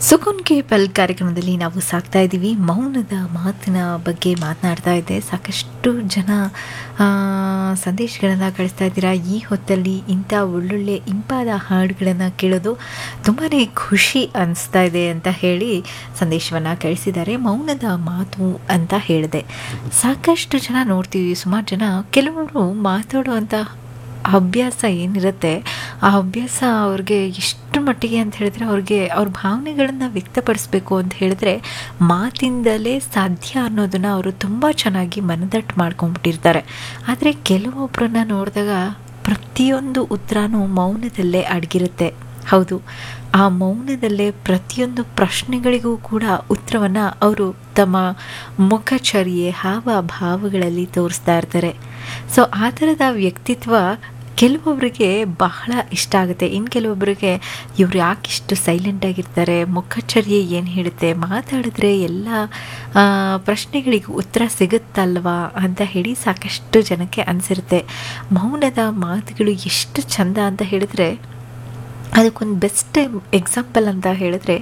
ಸುಕುನ್ K ಪಲ್ ಕಾರ್ಯಕ್ರಮದಲ್ಲಿ ನಾವು ಸಾಕ್ತಾ ಇದ್ದೀವಿ ಮೌನದ ಮಾತಿನ ಬಗ್ಗೆ ಮಾತನಾಡ್ತಾ ಇದ್ದೆ ಸಾಕಷ್ಟು ಜನ ಸಂದೇಶಗಳನ್ನು ಕಳಿಸ್ತಾ ಇದ್ದೀರಾ ಈ ಹೊತ್ತಲ್ಲಿ ಇಂಥ ಒಳ್ಳೊಳ್ಳೆ ಇಂಪಾದ ಹಾಡುಗಳನ್ನು ಕೇಳೋದು ತುಂಬಾ ಖುಷಿ ಅನಿಸ್ತಾ ಇದೆ ಅಂತ ಹೇಳಿ ಸಂದೇಶವನ್ನು ಕಳಿಸಿದ್ದಾರೆ ಮೌನದ ಮಾತು ಅಂತ ಹೇಳಿದೆ ಸಾಕಷ್ಟು ಜನ ನೋಡ್ತೀವಿ ಸುಮಾರು ಜನ ಕೆಲವರು ಮಾತಾಡುವಂಥ ಅಭ್ಯಾಸ ಏನಿರುತ್ತೆ ಆ ಅಭ್ಯಾಸ ಅವ್ರಿಗೆ ಎಷ್ಟು ಮಟ್ಟಿಗೆ ಅಂತ ಹೇಳಿದ್ರೆ ಅವ್ರಿಗೆ ಅವ್ರ ಭಾವನೆಗಳನ್ನು ವ್ಯಕ್ತಪಡಿಸ್ಬೇಕು ಅಂತ ಹೇಳಿದ್ರೆ ಮಾತಿಂದಲೇ ಸಾಧ್ಯ ಅನ್ನೋದನ್ನು ಅವರು ತುಂಬ ಚೆನ್ನಾಗಿ ಮನದಟ್ಟು ಮಾಡ್ಕೊಂಡ್ಬಿಟ್ಟಿರ್ತಾರೆ ಆದರೆ ಕೆಲವೊಬ್ಬರನ್ನ ನೋಡಿದಾಗ ಪ್ರತಿಯೊಂದು ಉತ್ತರನೂ ಮೌನದಲ್ಲೇ ಅಡಗಿರುತ್ತೆ ಹೌದು ಆ ಮೌನದಲ್ಲೇ ಪ್ರತಿಯೊಂದು ಪ್ರಶ್ನೆಗಳಿಗೂ ಕೂಡ ಉತ್ತರವನ್ನು ಅವರು ತಮ್ಮ ಮುಖಚರ್ಯೆ ಹಾವ ಭಾವಗಳಲ್ಲಿ ತೋರಿಸ್ತಾ ಇರ್ತಾರೆ ಸೊ ಆ ಥರದ ವ್ಯಕ್ತಿತ್ವ ಕೆಲವೊಬ್ಬರಿಗೆ ಬಹಳ ಇಷ್ಟ ಆಗುತ್ತೆ ಇನ್ನು ಕೆಲವೊಬ್ಬರಿಗೆ ಇವ್ರು ಯಾಕೆ ಇಷ್ಟು ಸೈಲೆಂಟಾಗಿರ್ತಾರೆ ಮುಖಚರ್ಯೆ ಏನು ಹೇಳುತ್ತೆ ಮಾತಾಡಿದ್ರೆ ಎಲ್ಲ ಪ್ರಶ್ನೆಗಳಿಗೆ ಉತ್ತರ ಸಿಗುತ್ತಲ್ವಾ ಅಂತ ಹೇಳಿ ಸಾಕಷ್ಟು ಜನಕ್ಕೆ ಅನಿಸಿರುತ್ತೆ ಮೌನದ ಮಾತುಗಳು ಎಷ್ಟು ಚಂದ ಅಂತ ಹೇಳಿದ್ರೆ ಅದಕ್ಕೊಂದು ಬೆಸ್ಟ್ ಎಕ್ಸಾಂಪಲ್ ಅಂತ ಹೇಳಿದ್ರೆ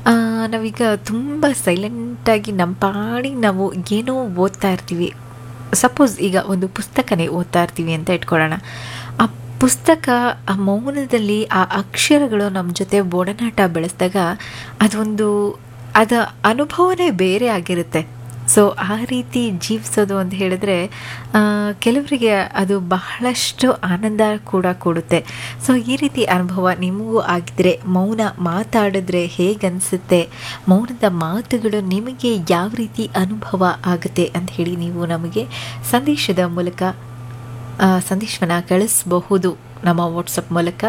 ನಾವೀಗ ತುಂಬ ಸೈಲೆಂಟಾಗಿ ನಮ್ಮ ಪಾಡಿಗೆ ನಾವು ಏನೋ ಓದ್ತಾ ಇರ್ತೀವಿ ಸಪೋಸ್ ಈಗ ಒಂದು ಪುಸ್ತಕನೇ ಓದ್ತಾ ಇರ್ತೀವಿ ಅಂತ ಇಟ್ಕೊಳ್ಳೋಣ ಆ ಪುಸ್ತಕ ಆ ಮೌನದಲ್ಲಿ ಆ ಅಕ್ಷರಗಳು ನಮ್ಮ ಜೊತೆ ಒಡನಾಟ ಬೆಳೆಸಿದಾಗ ಅದೊಂದು ಅದ ಅನುಭವನೇ ಬೇರೆ ಆಗಿರುತ್ತೆ ಸೊ ಆ ರೀತಿ ಜೀವಿಸೋದು ಅಂತ ಹೇಳಿದ್ರೆ ಕೆಲವರಿಗೆ ಅದು ಬಹಳಷ್ಟು ಆನಂದ ಕೂಡ ಕೊಡುತ್ತೆ ಸೊ ಈ ರೀತಿ ಅನುಭವ ನಿಮಗೂ ಆಗಿದ್ರೆ ಮೌನ ಮಾತಾಡಿದ್ರೆ ಹೇಗನ್ಸುತ್ತೆ ಮೌನದ ಮಾತುಗಳು ನಿಮಗೆ ಯಾವ ರೀತಿ ಅನುಭವ ಆಗುತ್ತೆ ಅಂತ ಹೇಳಿ ನೀವು ನಮಗೆ ಸಂದೇಶದ ಮೂಲಕ ಸಂದೇಶವನ್ನು ಕಳಿಸಬಹುದು ನಮ್ಮ ವಾಟ್ಸಪ್ ಮೂಲಕ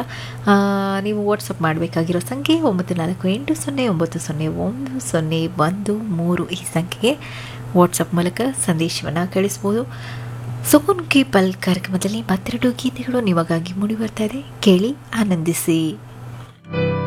ನೀವು ವಾಟ್ಸಪ್ ಮಾಡಬೇಕಾಗಿರೋ ಸಂಖ್ಯೆ ಒಂಬತ್ತು ನಾಲ್ಕು ಎಂಟು ಸೊನ್ನೆ ಒಂಬತ್ತು ಸೊನ್ನೆ ಒಂದು ಸೊನ್ನೆ ಒಂದು ಮೂರು ಈ ಸಂಖ್ಯೆಗೆ ವಾಟ್ಸಪ್ ಮೂಲಕ ಸಂದೇಶವನ್ನು ಕಳಿಸ್ಬೋದು ಸುಕುನ್ ಕಿ ಪಲ್ ಕಾರ್ಯಕ್ರಮದಲ್ಲಿ ಮತ್ತೆರಡು ಗೀತೆಗಳು ನಿಮಗಾಗಿ ಮೂಡಿ ಬರ್ತಾ ಇದೆ ಕೇಳಿ ಆನಂದಿಸಿ